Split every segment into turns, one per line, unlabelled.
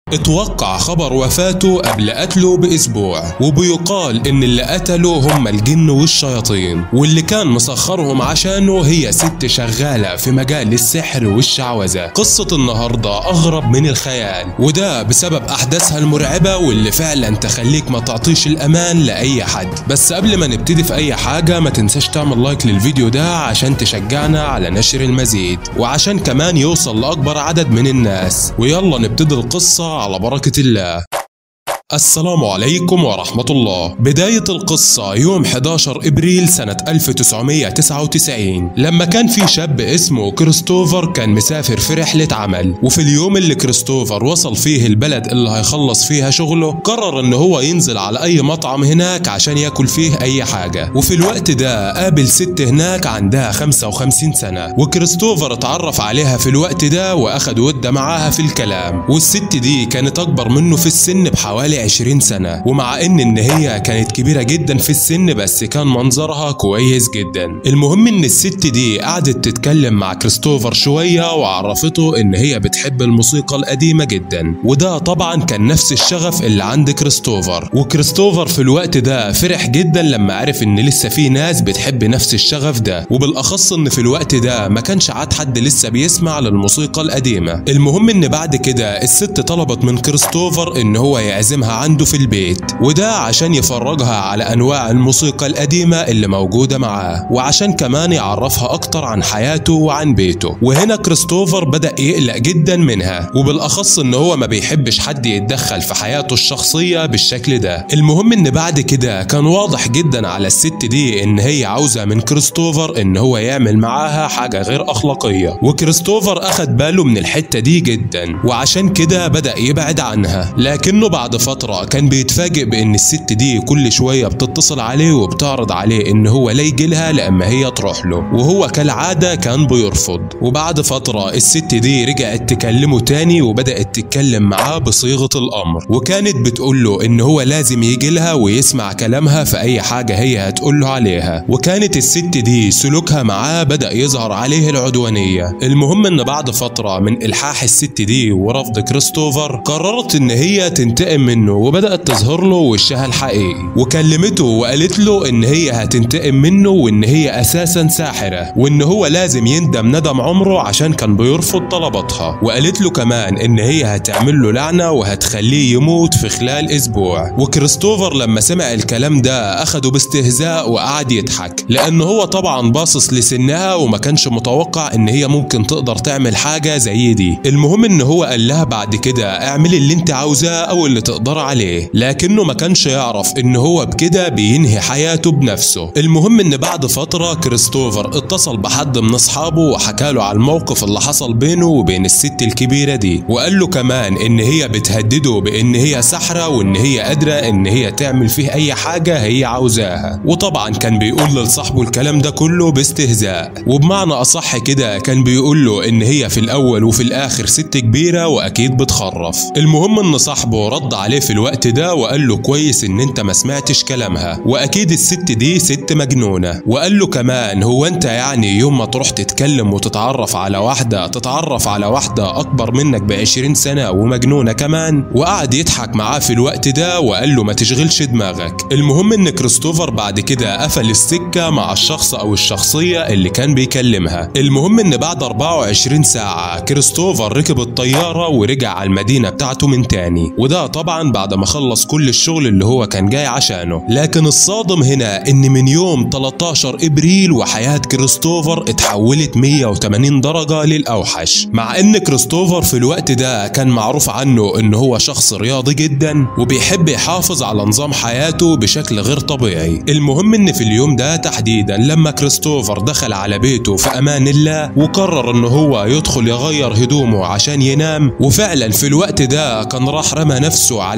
اتوقع خبر وفاته قبل قتله بأسبوع وبيقال إن اللي قتله هم الجن والشياطين واللي كان مسخرهم عشانه هي ست شغالة في مجال السحر والشعوذة قصة النهاردة أغرب من الخيال وده بسبب أحداثها المرعبة واللي فعلا تخليك ما تعطيش الأمان لأي حد بس قبل ما نبتدي في أي حاجة ما تنساش تعمل لايك للفيديو ده عشان تشجعنا على نشر المزيد وعشان كمان يوصل لأكبر عدد من الناس ويلا نبتدي القصة على بركة الله السلام عليكم ورحمة الله بداية القصة يوم 11 إبريل سنة 1999 لما كان في شاب اسمه كريستوفر كان مسافر في رحلة عمل وفي اليوم اللي كريستوفر وصل فيه البلد اللي هيخلص فيها شغله قرر ان هو ينزل على اي مطعم هناك عشان ياكل فيه اي حاجة وفي الوقت ده قابل ست هناك عندها 55 سنة وكريستوفر اتعرف عليها في الوقت ده واخد ودة معاها في الكلام والست دي كانت اكبر منه في السن بحوالي 20 سنة ومع ان ان هي كانت كبيرة جدا في السن بس كان منظرها كويس جدا المهم ان الست دي قعدت تتكلم مع كريستوفر شوية وعرفته ان هي بتحب الموسيقى القديمة جدا وده طبعا كان نفس الشغف اللي عند كريستوفر وكريستوفر في الوقت ده فرح جدا لما عرف ان لسه في ناس بتحب نفس الشغف ده وبالاخص ان في الوقت ده ما كانش عاد حد لسه بيسمع للموسيقى القديمة المهم ان بعد كده الست طلبت من كريستوفر ان هو يعزمها عنده في البيت وده عشان يفرجها على انواع الموسيقى القديمة اللي موجودة معاه وعشان كمان يعرفها اكتر عن حياته وعن بيته وهنا كريستوفر بدأ يقلق جدا منها وبالاخص ان هو ما بيحبش حد يتدخل في حياته الشخصية بالشكل ده المهم ان بعد كده كان واضح جدا على الست دي ان هي عاوزة من كريستوفر ان هو يعمل معاها حاجة غير اخلاقية وكريستوفر اخد باله من الحتة دي جدا وعشان كده بدأ يبعد عنها لكنه بعد فترة كان بيتفاجئ بان الست دي كل شوية بتتصل عليه وبتعرض عليه ان هو لا يجيلها لما هي تروح له وهو كالعادة كان بيرفض وبعد فترة الست دي رجعت تكلمه تاني وبدأت تتكلم معاه بصيغة الامر وكانت بتقول له ان هو لازم يجي لها ويسمع كلامها في اي حاجة هي هتقول له عليها وكانت الست دي سلوكها معاه بدأ يظهر عليه العدوانية المهم ان بعد فترة من الحاح الست دي ورفض كريستوفر قررت ان هي تنتقم منه وبدأت تظهر له وشها الحقيقي وكلمته وقالت له ان هي هتنتقم منه وان هي اساسا ساحرة وان هو لازم يندم ندم عمره عشان كان بيرفض طلباتها وقالت له كمان ان هي هتعمل له لعنة وهتخليه يموت في خلال اسبوع وكريستوفر لما سمع الكلام ده اخده باستهزاء وقعد يضحك لان هو طبعا باصص لسنها وما كانش متوقع ان هي ممكن تقدر تعمل حاجة زي دي المهم ان هو قال لها بعد كده اعملي اللي انت عاوزاه او اللي تقدر عليه لكنه ما كانش يعرف ان هو بكده بينهي حياته بنفسه المهم ان بعد فترة كريستوفر اتصل بحد من اصحابه وحكى له على الموقف اللي حصل بينه وبين الست الكبيرة دي وقال له كمان ان هي بتهدده بان هي سحرة وان هي قادرة ان هي تعمل فيه اي حاجة هي عاوزاها وطبعا كان بيقول لصاحبه الكلام ده كله باستهزاء وبمعنى اصح كده كان بيقول له ان هي في الاول وفي الاخر ست كبيرة واكيد بتخرف المهم ان صاحبه رد عليه في الوقت ده وقال له كويس ان انت ما سمعتش كلامها واكيد الست دي ست مجنونة وقال له كمان هو انت يعني يوم ما تروح تتكلم وتتعرف على واحدة تتعرف على واحدة اكبر منك بعشرين سنة ومجنونة كمان وقعد يضحك معاه في الوقت ده وقال له ما تشغلش دماغك المهم ان كريستوفر بعد كده قفل السكة مع الشخص او الشخصية اللي كان بيكلمها المهم ان بعد 24 ساعة كريستوفر ركب الطيارة ورجع على المدينة بتاعته من تاني وده طبعا بعد ما خلص كل الشغل اللي هو كان جاي عشانه لكن الصادم هنا ان من يوم 13 ابريل وحياة كريستوفر اتحولت 180 درجة للاوحش مع ان كريستوفر في الوقت ده كان معروف عنه ان هو شخص رياضي جدا وبيحب يحافظ على نظام حياته بشكل غير طبيعي المهم ان في اليوم ده تحديدا لما كريستوفر دخل على بيته في امان الله وقرر ان هو يدخل يغير هدومه عشان ينام وفعلا في الوقت ده كان راح رمى نفسه على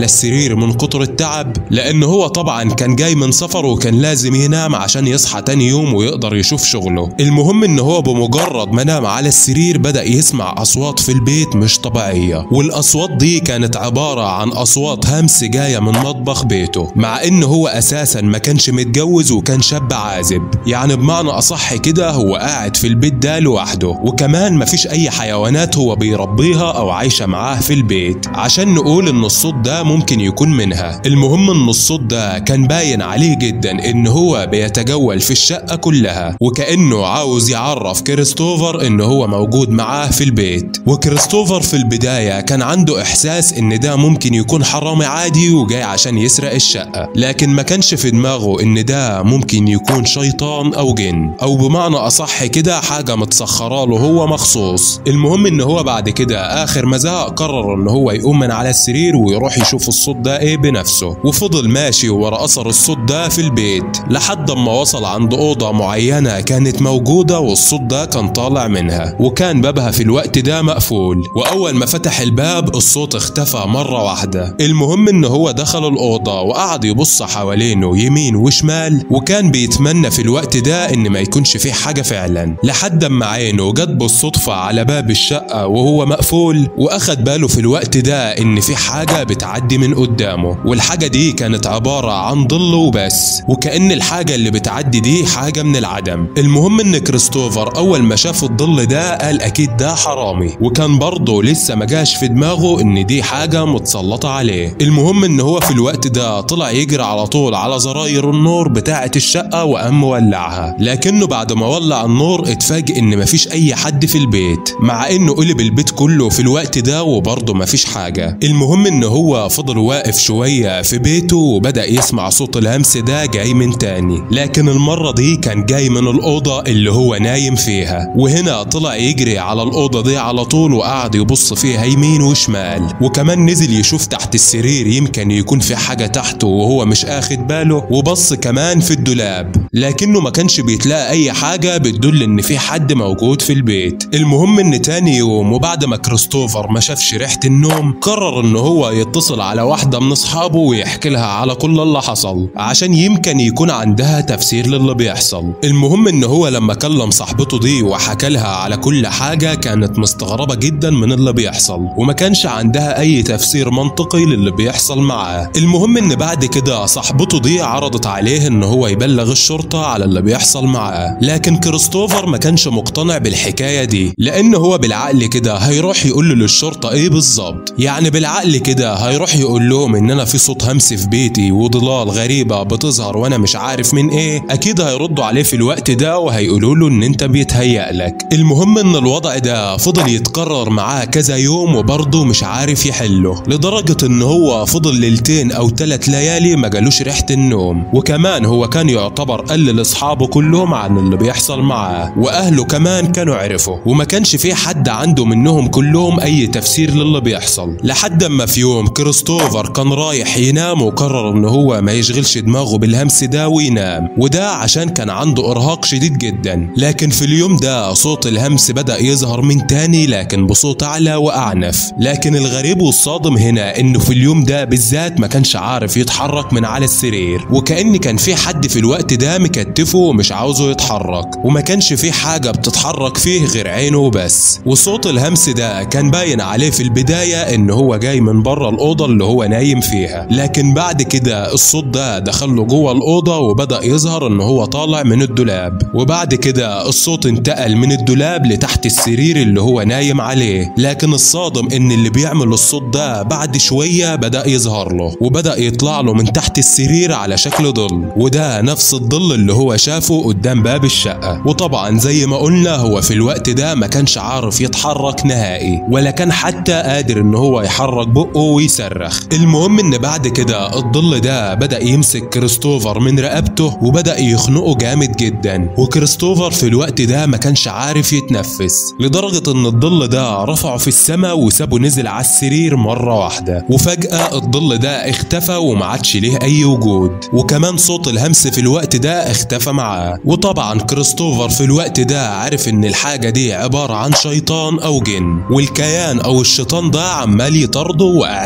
على السرير من كتر التعب لأن هو طبعا كان جاي من سفر وكان لازم ينام عشان يصحى تاني يوم ويقدر يشوف شغله المهم ان هو بمجرد ما نام على السرير بدأ يسمع أصوات في البيت مش طبيعية والأصوات دي كانت عبارة عن أصوات همس جاية من مطبخ بيته مع ان هو أساسا ما كانش متجوز وكان شاب عازب يعني بمعنى أصح كده هو قاعد في البيت ده لوحده وكمان مفيش أي حيوانات هو بيربيها أو عايشة معاه في البيت عشان نقول ان الصوت ده ممكن يكون منها المهم ان الصوت ده كان باين عليه جدا ان هو بيتجول في الشقة كلها وكأنه عاوز يعرف كريستوفر ان هو موجود معاه في البيت وكريستوفر في البداية كان عنده احساس ان ده ممكن يكون حرامي عادي وجاي عشان يسرق الشقة لكن ما كانش في دماغه ان ده ممكن يكون شيطان او جن او بمعنى اصح كده حاجة متسخرة له هو مخصوص المهم ان هو بعد كده اخر ما زهق قرر ان هو يقوم من على السرير ويروح يشوف الصوت ده ايه بنفسه وفضل ماشي ورا اثر الصوت ده في البيت لحد ما وصل عند اوضه معينه كانت موجوده والصوت ده كان طالع منها وكان بابها في الوقت ده مقفول واول ما فتح الباب الصوت اختفى مره واحده المهم ان هو دخل الاوضه وقعد يبص حوالينه يمين وشمال وكان بيتمنى في الوقت ده ان ما يكونش فيه حاجه فعلا لحد ما عينه جت بالصدفه على باب الشقه وهو مقفول واخد باله في الوقت ده ان في حاجه بتعدي من قدامه والحاجه دي كانت عباره عن ظل وبس وكأن الحاجه اللي بتعدي دي حاجه من العدم المهم ان كريستوفر اول ما شاف الظل ده قال اكيد ده حرامي وكان برضه لسه ما جاش في دماغه ان دي حاجه متسلطه عليه المهم ان هو في الوقت ده طلع يجري على طول على زراير النور بتاعه الشقه وقام مولعها لكنه بعد ما ولع النور اتفاجئ ان مفيش اي حد في البيت مع انه قلب البيت كله في الوقت ده وبرضه مفيش حاجه المهم ان هو فضل واقف شويه في بيته وبدا يسمع صوت الهمس ده جاي من تاني لكن المره دي كان جاي من الاوضه اللي هو نايم فيها وهنا طلع يجري على الاوضه دي على طول وقعد يبص فيها يمين وشمال وكمان نزل يشوف تحت السرير يمكن يكون في حاجه تحته وهو مش اخد باله وبص كمان في الدولاب لكنه ما كانش بيتلاقى اي حاجه بتدل ان في حد موجود في البيت المهم ان تاني يوم وبعد ما كريستوفر ما شافش ريحه النوم قرر ان هو يتصل على واحده من اصحابه ويحكي لها على كل اللي حصل عشان يمكن يكون عندها تفسير للي بيحصل المهم ان هو لما كلم صاحبته دي وحكى لها على كل حاجه كانت مستغربه جدا من اللي بيحصل وما كانش عندها اي تفسير منطقي للي بيحصل معاه المهم ان بعد كده صاحبته دي عرضت عليه ان هو يبلغ الشرطه على اللي بيحصل معاه لكن كريستوفر ما كانش مقتنع بالحكايه دي لان هو بالعقل كده هيروح يقول له للشرطه ايه بالظبط يعني بالعقل كده هيروح يقول لهم ان انا في صوت همس في بيتي وضلال غريبه بتظهر وانا مش عارف من ايه اكيد هيردوا عليه في الوقت ده وهيقولوا له ان انت بيتهيأ لك المهم ان الوضع ده فضل يتكرر معاه كذا يوم وبرضه مش عارف يحله لدرجه ان هو فضل ليلتين او ثلاث ليالي ما جالوش ريحه النوم وكمان هو كان يعتبر قل لاصحابه كلهم عن اللي بيحصل معاه واهله كمان كانوا عرفوا وما كانش في حد عنده منهم كلهم اي تفسير للي بيحصل لحد ما في يوم كريستوفر كان رايح ينام وقرر ان هو ما يشغلش دماغه بالهمس ده وينام وده عشان كان عنده ارهاق شديد جدا لكن في اليوم ده صوت الهمس بدا يظهر من تاني لكن بصوت اعلى واعنف لكن الغريب والصادم هنا انه في اليوم ده بالذات ما كانش عارف يتحرك من على السرير وكأن كان في حد في الوقت ده مكتفه ومش عاوزه يتحرك وما كانش في حاجة بتتحرك فيه غير عينه بس وصوت الهمس ده كان باين عليه في البداية ان هو جاي من بره الأوضة اللي هو نايم فيها لكن بعد كده الصوت ده دخله جوه الأوضة وبدأ يظهر ان هو طالع من الدولاب وبعد كده الصوت انتقل من الدولاب لتحت السرير اللي هو نايم عليه لكن الصادم ان اللي بيعمل الصوت ده بعد شوية بدأ يظهر له وبدأ يطلع له من تحت السرير على شكل ظل وده نفس الظل اللي هو شافه قدام باب الشقة وطبعا زي ما قلنا هو في الوقت ده ما كانش عارف يتحرك نهائي ولا كان حتى قادر ان هو يحرك بقه ويصرخ المهم ان بعد كده الظل ده بدأ يمسك كريستوفر من رقبته وبدأ يخنقه جامد جدا وكريستوفر في الوقت ده ما كانش عارف يتنفس لدرجة ان الظل ده رفعه في السماء وسابه نزل على السرير مرة واحدة وفجأة الظل ده اختفى وما عادش ليه اي وجود وكمان صوت الهمس في الوقت ده اختفى معاه وطبعا كريستوفر في الوقت ده عرف ان الحاجة دي عبارة عن شيطان او جن والكيان او الشيطان ده عمال يطارده وقاعد له في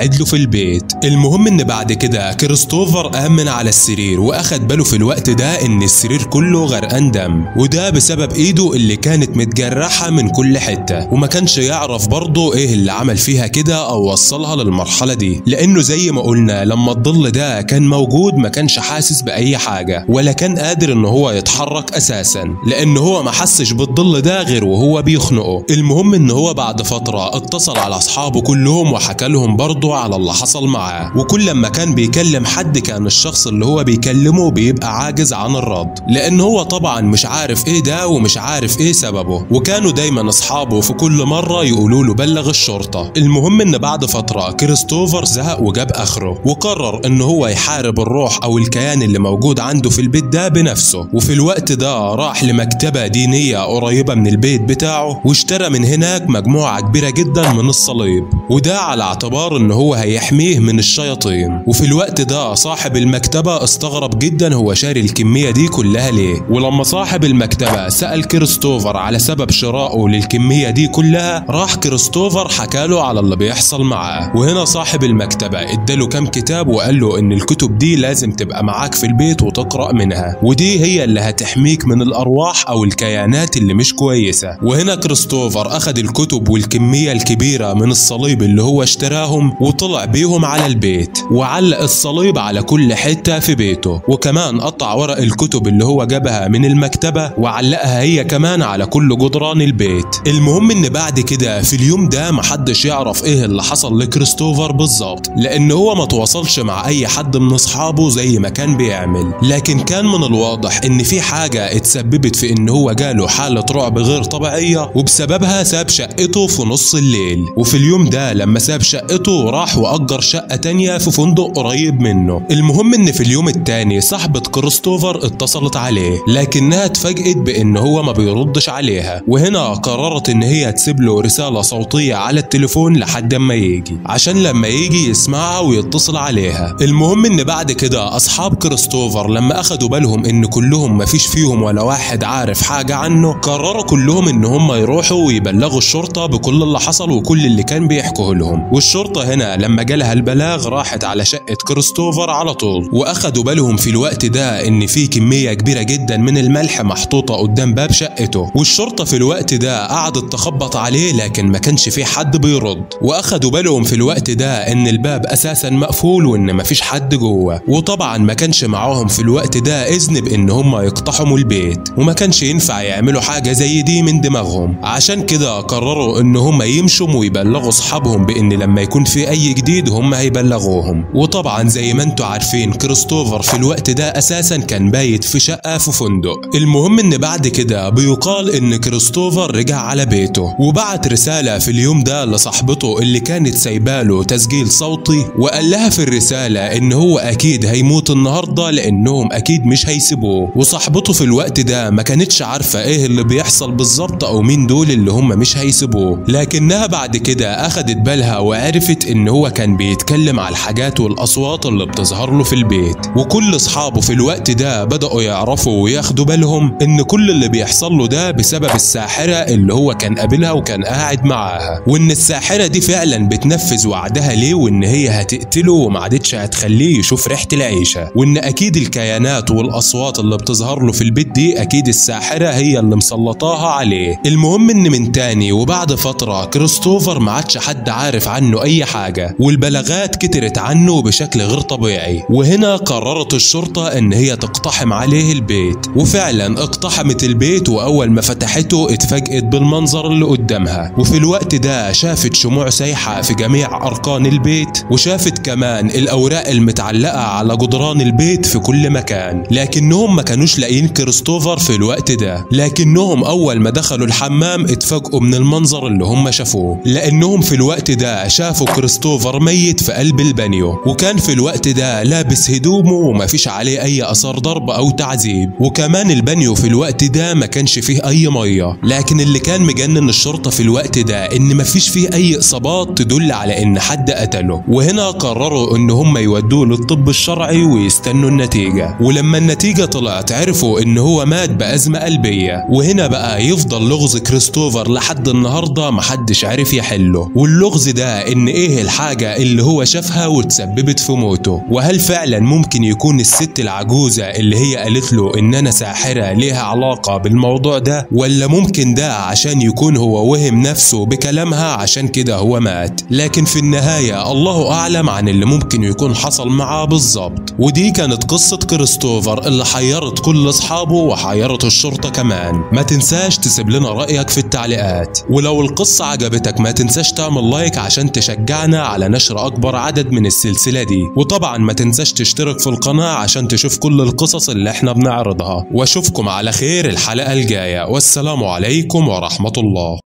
البيت المهم ان بعد كده كريستوفر امن على السرير واخد باله في الوقت ده ان السرير كله غرقان دم وده بسبب ايده اللي كانت متجرحة من كل حتة وما كانش يعرف برضه ايه اللي عمل فيها كده او وصلها للمرحلة دي لانه زي ما قلنا لما الظل ده كان موجود ما كانش حاسس باي حاجة ولا كان قادر ان هو يتحرك اساسا لان هو ما حسش بالظل ده غير وهو بيخنقه المهم ان هو بعد فترة اتصل على اصحابه كلهم وحكى لهم برضه على اللي حصل معاه وكل لما كان بيكلم حد كان الشخص اللي هو بيكلمه بيبقى عاجز عن الرد لان هو طبعا مش عارف ايه ده ومش عارف ايه سببه وكانوا دايما اصحابه في كل مرة يقولوا له بلغ الشرطة المهم ان بعد فترة كريستوفر زهق وجاب اخره وقرر ان هو يحارب الروح او الكيان اللي موجود عنده في البيت ده بنفسه وفي الوقت ده راح لمكتبة دينية قريبة من البيت بتاعه واشترى من هناك مجموعة كبيرة جدا من الصليب وده على اعتبار ان هو هيحميه من الشياطين وفي الوقت ده صاحب المكتبة استغرب جدا هو شاري الكمية دي كلها ليه ولما صاحب المكتبة سأل كريستوفر على سبب شرائه للكمية دي كلها راح كريستوفر حكاله على اللي بيحصل معاه وهنا صاحب المكتبة اداله كام كتاب وقال له ان الكتب دي لازم تبقى معاك في البيت وتقرأ منها ودي هي اللي هتحميك من الارواح او الكيانات اللي مش كويسة وهنا كريستوفر اخد الكتب والكمية الكبيرة من الصليب اللي هو اشتراهم وطلع بيهم على البيت وعلق الصليب على كل حتة في بيته وكمان قطع ورق الكتب اللي هو جابها من المكتبة وعلقها هي كمان على كل جدران البيت المهم ان بعد كده في اليوم ده محدش يعرف ايه اللي حصل لكريستوفر بالظبط لان هو ما تواصلش مع اي حد من اصحابه زي ما كان بيعمل لكن كان من الواضح ان في حاجة اتسببت في ان هو جاله حالة رعب غير طبيعية وبسببها ساب شقته في نص الليل وفي اليوم ده لما ساب شقته راح واجر شقة تانية في فندق قريب منه المهم ان في اليوم التاني صاحبة كريستوفر اتصلت عليه لكنها اتفاجئت بان هو ما بيردش عليها وهنا قررت ان هي تسيب له رسالة صوتية على التليفون لحد ما يجي عشان لما يجي يسمعها ويتصل عليها المهم ان بعد كده اصحاب كريستوفر لما اخدوا بالهم ان كلهم ما فيش فيهم ولا واحد عارف حاجة عنه قرروا كلهم ان هم يروحوا ويبلغوا الشرطة بكل اللي حصل وكل اللي كان بيحكوه لهم والشرطة هنا لما جالها البلاغ راحت على شقة كريستوفر على طول واخدوا بالهم في الوقت ده ان في كمية كبيرة جدا من الملح محطوطة قدام باب شقته والشرطة في الوقت ده قعدت تخبط عليه لكن ما كانش في حد بيرد واخدوا بالهم في الوقت ده ان الباب اساسا مقفول وان ما فيش حد جوه وطبعا ما كانش معاهم في الوقت ده اذن بان هم يقتحموا البيت وما كانش ينفع يعملوا حاجة زي دي من دماغهم عشان كده قرروا ان هم يمشوا ويبلغوا اصحابهم بان لما يكون في اي جديد هم هيبلغوهم وطبعا زي ما انتوا عارفين كريستوفر في الوقت ده اساسا كان بايت في شقة في فندق المهم ان بعد كده بيقال ان كريستوفر رجع على بيته وبعت رسالة في اليوم ده لصاحبته اللي كانت سايباله تسجيل صوتي وقال لها في الرسالة ان هو اكيد هيموت النهاردة لانهم اكيد مش هيسيبوه وصاحبته في الوقت ده ما كانتش عارفة ايه اللي بيحصل بالظبط او مين دول اللي هم مش هيسيبوه لكنها بعد كده اخدت بالها وعرفت ان هو كان بيتكلم على الحاجات والاصوات اللي بتظهر له في البيت وكل اصحابه في الوقت ده بدأوا يعرفوا وياخدوا بالهم ان كل اللي بيحصل له ده بسبب الساحرة اللي هو كان قابلها وكان قاعد معاها وان الساحرة دي فعلا بتنفذ وعدها ليه وان هي هتقتله وما عادتش هتخليه يشوف ريحة العيشة وان اكيد الكيانات والاصوات اللي بتظهر له في البيت دي اكيد الساحرة هي اللي مسلطاها عليه المهم ان من تاني وبعد فترة كريستوفر ما عادش حد عارف عنه اي حاجة والبلاغات كترت عنه بشكل غير طبيعي وهنا قررت الشرطة ان هي تقتحم عليه البيت وفعلا اقتحمت البيت واول ما فتحته اتفاجئت بالمنظر اللي قدامها وفي الوقت ده شافت شموع سايحة في جميع اركان البيت وشافت كمان الاوراق المتعلقة على جدران البيت في كل مكان لكنهم ما كانوش لاقيين كريستوفر في الوقت ده لكنهم اول ما دخلوا الحمام اتفاجئوا من المنظر اللي هم شافوه لانهم في الوقت ده شافوا كريستوفر ميت في قلب البانيو وكان في الوقت ده لابس هدومه وما فيش عليه اي اثار ضرب او تعذيب وكمان البانيو في الوقت ده ما كانش فيه اي ميه لكن اللي كان مجنن الشرطه في الوقت ده ان ما فيش فيه اي اصابات تدل على ان حد قتله وهنا قرروا ان هم يودوه للطب الشرعي ويستنوا النتيجه ولما النتيجه طلعت عرفوا ان هو مات بازمه قلبيه وهنا بقى يفضل لغز كريستوفر لحد النهارده محدش عرف يحله واللغز ده ان ايه الحاجه اللي هو شافها وتسببت في موته وهل فعلا ممكن يكون الست العجوزة اللي هي قالت له ان انا ساحرة ليها علاقة بالموضوع ده ولا ممكن ده عشان يكون هو وهم نفسه بكلامها عشان كده هو مات لكن في النهاية الله اعلم عن اللي ممكن يكون حصل معاه بالظبط ودي كانت قصة كريستوفر اللي حيرت كل اصحابه وحيرت الشرطة كمان ما تنساش تسيب لنا رأيك في التعليقات ولو القصة عجبتك ما تنساش تعمل لايك عشان تشجعنا على نشر اكبر عدد من السلسلة دي وطبعا ما تنساش تشترك في القناة عشان تشوف كل القصص اللي احنا بنعرضها واشوفكم على خير الحلقة الجاية والسلام عليكم ورحمة الله